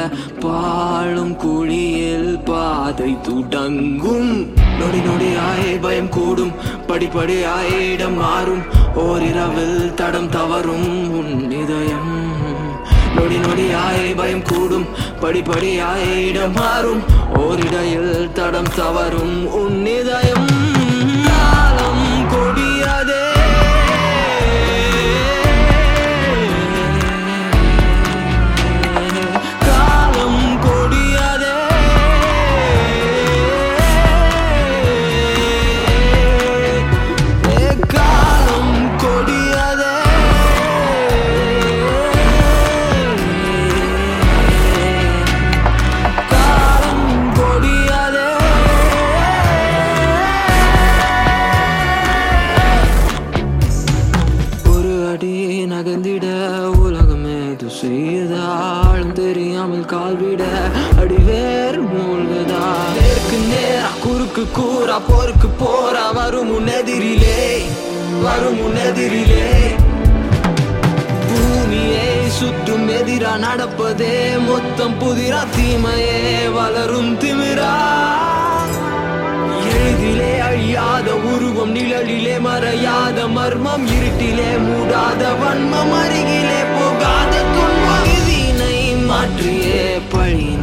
பாழும் குழியில் பாதை துடங்கும் நொடி நொடியாய் பயம் கூடும் படிப்படியாய் இடம் மாறும் ஓரிரவில் தடம் தவறும் உன் இதயம் நொடி நொடியாய் பயம் கூடும் படிப்படியாய் இடம் மாறும் ஓரிடையில் தடம் தவறும் உன் இதயம் காலம் கொடியதே காலம் கொடியதே ஏ காலம் கொடியதே காலம் கொடியதே ஒரு அடி நகர்ந்திட உலகமே இது செய்தாலும் தெரியாமல் கால்விட அடிவேர் மூழ்குதா நேருக்கு நேரா குறுக்கு கூறா போருக்கு போரா வரும் உன்னெதிரிலே வரும் உன்னெதிரிலே பூமியை சுற்றும் எதிரா நடப்பதே மொத்தம் புதிரா தீமையே வளரும் திமிரா எளிதிலே அழியாத உருவம் நிழலிலே மறையாத மர்மம் இருட்டிலே மூடாத வன்மம் அருகிலே போகாத துன்பம் விதியினை மாற்றியே பழி